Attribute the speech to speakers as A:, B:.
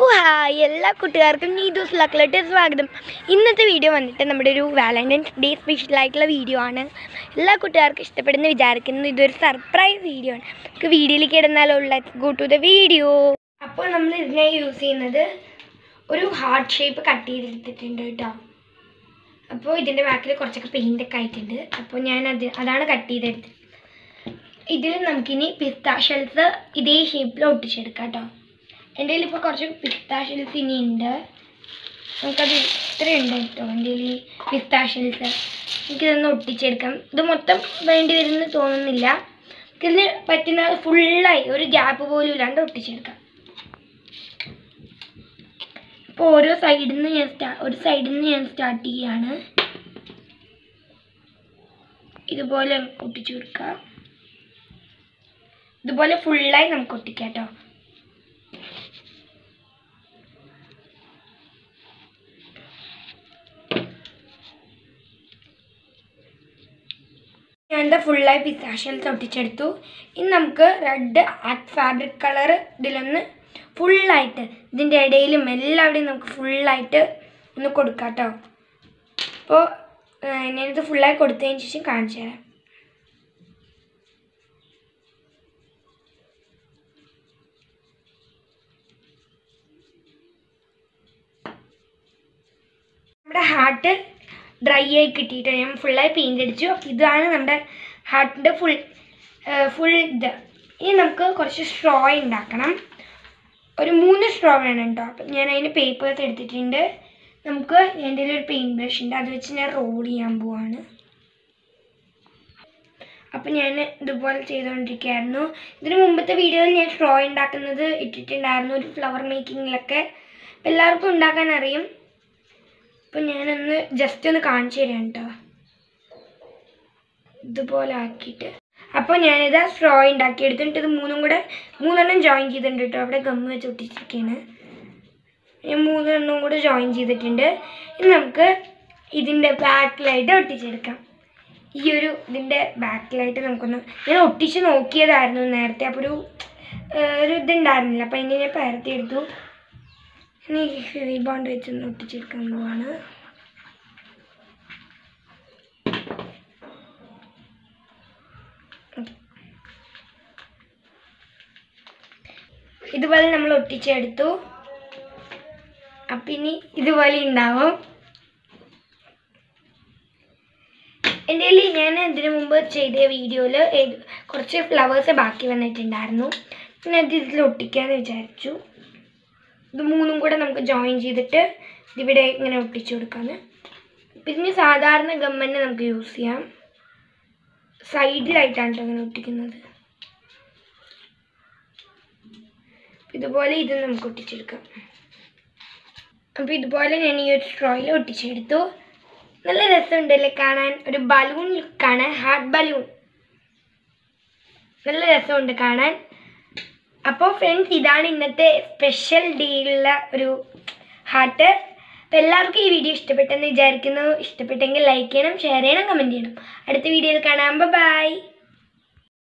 A: hi എല്ലാ കൂട്ടുകാർക്കും നീതൂസ് ലക്കിലോട്ട് സ്വാഗതം ഇന്നത്തെ വീഡിയോ വന്നിട്ട് നമ്മുടെ ഒരു വാലന്റൈൻസ് ഡേ സ്പെഷ്യൽ ആയിട്ടുള്ള വീഡിയോ ആണ് എല്ലാ കൂട്ടുകാർക്കും ഇഷ്ടപ്പെടുന്ന വിചാരിക്കുന്നു ഇതൊരു സർപ്രൈസ് വീഡിയോ ആണ് നമുക്ക് വീഡിയോയിലേക്ക് ഇടുന്നാലോ let's go to the video അപ്പോൾ നമ്മൾ ഇതിനെ യൂസ് ചെയ്യുന്നത് ഒരു ഹാർട്ട് ഷേപ്പ് കട്ട് ചെയ്തെടുത്തിട്ടുണ്ട് കേട്ടോ അപ്പോൾ ഇതിൻ്റെ ബാക്കിൽ കുറച്ചൊക്കെ പെയിൻ്റ് ഒക്കെ ആയിട്ടുണ്ട് അപ്പോൾ ഞാൻ അത് അതാണ് കട്ട് ചെയ്തെടുത്തത് ഇതിൽ നമുക്കിനി പിസ്താഷ്യൽസ് ഇതേ ഷേപ്പിൽ ഒട്ടിച്ചെടുക്കാം കേട്ടോ എൻ്റെ കയ്യിൽ ഇപ്പോൾ കുറച്ച് പിസ്താഷ്യൽസ് ഇനി ഉണ്ട് നമുക്കത് ഇത്രയുണ്ട് കേട്ടോ എൻ്റെ കയ്യിൽ പിസ്താഷ്യൽസ് എനിക്കിതൊന്ന് ഒട്ടിച്ചെടുക്കാം ഇത് മൊത്തം വേണ്ടി വരുമെന്ന് തോന്നുന്നില്ല ഇതിന് പറ്റുന്ന ഫുള്ളായി ഒരു ഗ്യാപ്പ് പോലും ഇല്ലാണ്ട് ഒട്ടിച്ചെടുക്കാം അപ്പോൾ ഓരോ സൈഡിൽ നിന്ന് ഞാൻ സ്റ്റാ ഒരു സൈഡിൽ നിന്ന് ഞാൻ സ്റ്റാർട്ട് ചെയ്യുകയാണ് ഇതുപോലെ ഒട്ടിച്ചു കൊടുക്കുക ഇതുപോലെ ഫുള്ളായി നമുക്ക് ഒട്ടിക്കാം കേട്ടോ ഞാൻ എന്താ ഫുള്ളായി പിസ്താഷ്യൽസ് ഒട്ടിച്ചെടുത്തു ഇനി നമുക്ക് റെഡ് ആർട്ട് ഫാബ്രിക് കളർ ഇതിലൊന്ന് ഫുള്ളായിട്ട് ഇതിൻ്റെ ഇടയിലും എല്ലാവിടെയും നമുക്ക് ഫുള്ളായിട്ട് ഒന്ന് കൊടുക്കാം കേട്ടോ അപ്പോൾ ഞാനിത് ഫുള്ളായി കൊടുത്തതിന് ശേഷം കാണിച്ചു തരാം നമ്മുടെ ഹാർട്ട് ഡ്രൈ ആയി കിട്ടിയിട്ട് ഞാൻ ഫുള്ളായി പെയിൻ്റ് അടിച്ചു അപ്പോൾ ഇതാണ് നമ്മുടെ ഹാർട്ടിൻ്റെ ഫുൾ ഫുൾ ഇത് ഇനി നമുക്ക് കുറച്ച് സ്ട്രോ ഉണ്ടാക്കണം ഒരു മൂന്ന് സ്ട്രോ വേണം കേട്ടോ അപ്പം ഞാൻ അതിന് പേപ്പേഴ്സ് എടുത്തിട്ടുണ്ട് നമുക്ക് എൻ്റെ ഒരു പെയിൻറ് ബ്രഷ് ഉണ്ട് അത് വെച്ച് ഞാൻ റോൾ ചെയ്യാൻ പോവാണ് അപ്പം ഞാൻ ഇതുപോലെ ചെയ്തുകൊണ്ടിരിക്കുകയായിരുന്നു ഇതിന് മുമ്പത്തെ വീഡിയോയിൽ ഞാൻ സ്ട്രോ ഉണ്ടാക്കുന്നത് ഇട്ടിട്ടുണ്ടായിരുന്നു ഒരു ഫ്ലവർ മേക്കിങ്ങിലൊക്കെ എല്ലാവർക്കും ഉണ്ടാക്കാൻ അറിയും അപ്പം ഞാനൊന്ന് ജസ്റ്റ് ഒന്ന് കാണിച്ചു തരാം കേട്ടോ ഇതുപോലെ ആക്കിയിട്ട് അപ്പോൾ ഞാനിത് സ്ട്രോ ഉണ്ടാക്കി എടുത്തിട്ട് ഇത് മൂന്നും കൂടെ മൂന്നെണ്ണം ജോയിൻ ചെയ്തിട്ടുണ്ട് കേട്ടോ അവിടെ ഗമ്മ് വെച്ച് ഒട്ടിച്ചിരിക്കുകയാണ് ഞാൻ മൂന്നെണ്ണം കൂടെ ജോയിൻ ചെയ്തിട്ടുണ്ട് ഇനി നമുക്ക് ഇതിൻ്റെ ബാക്കിലായിട്ട് ഒട്ടിച്ചെടുക്കാം ഈ ഒരു ഇതിൻ്റെ ബാക്കിലായിട്ട് നമുക്കൊന്ന് ഞാൻ ഒട്ടിച്ച് നോക്കിയതായിരുന്നു നേരത്തെ അപ്പോൾ ഒരു ഒരു ഇതുണ്ടായിരുന്നില്ല അപ്പോൾ അതിനെ ഞാൻ പരത്തി എടുത്തു ഇനി റീബോണ്ട് വെച്ചൊന്ന് ഒട്ടിച്ചെടുക്കാൻ പോവാണ് ഇതുപോലെ നമ്മൾ ഒട്ടിച്ചെടുത്തു അപ്പം ഇനി ഇതുപോലെ ഉണ്ടാവും എൻ്റെ കയ്യിൽ ഞാൻ ഇതിനു മുമ്പ് ചെയ്ത വീഡിയോയിൽ കുറച്ച് ഫ്ലവേഴ്സ് ബാക്കി വന്നിട്ടുണ്ടായിരുന്നു പിന്നെ അത് ഇതിൽ ഒട്ടിക്കാമെന്ന് വിചാരിച്ചു ഇത് മൂന്നും കൂടെ നമുക്ക് ജോയിൻ ചെയ്തിട്ട് ഇതിവിടെ ഇങ്ങനെ ഒട്ടിച്ചു കൊടുക്കാന്ന് പിന്നെ സാധാരണ ഗമ്മന്നെ നമുക്ക് യൂസ് ചെയ്യാം സൈഡിലായിട്ടാണ് കേട്ടോ അങ്ങനെ ഒട്ടിക്കുന്നത് ഇതുപോലെ ഇത് നമുക്ക് ഒട്ടിച്ചെടുക്കാം അപ്പോൾ ഇതുപോലെ ഞാൻ ഈ ഒരു സ്ട്രോയിൽ ഒട്ടിച്ചെടുത്തു നല്ല രസമുണ്ടല്ലേ കാണാൻ ഒരു ബലൂൺ ലുക്കാണ് ഹാർട്ട് ബലൂൺ നല്ല രസമുണ്ട് കാണാൻ അപ്പോൾ ഫ്രണ്ട്സ് ഇതാണ് ഇന്നത്തെ സ്പെഷ്യൽ ഡേയിലുള്ള ഒരു ഹാർട്ട് അപ്പോൾ എല്ലാവർക്കും ഈ വീഡിയോ ഇഷ്ടപ്പെട്ടെന്ന് വിചാരിക്കുന്നു ഇഷ്ടപ്പെട്ടെങ്കിൽ ലൈക്ക് ചെയ്യണം ഷെയർ ചെയ്യണം കമൻറ്റ് ചെയ്യണം അടുത്ത വീഡിയോയിൽ കാണാം ബൈ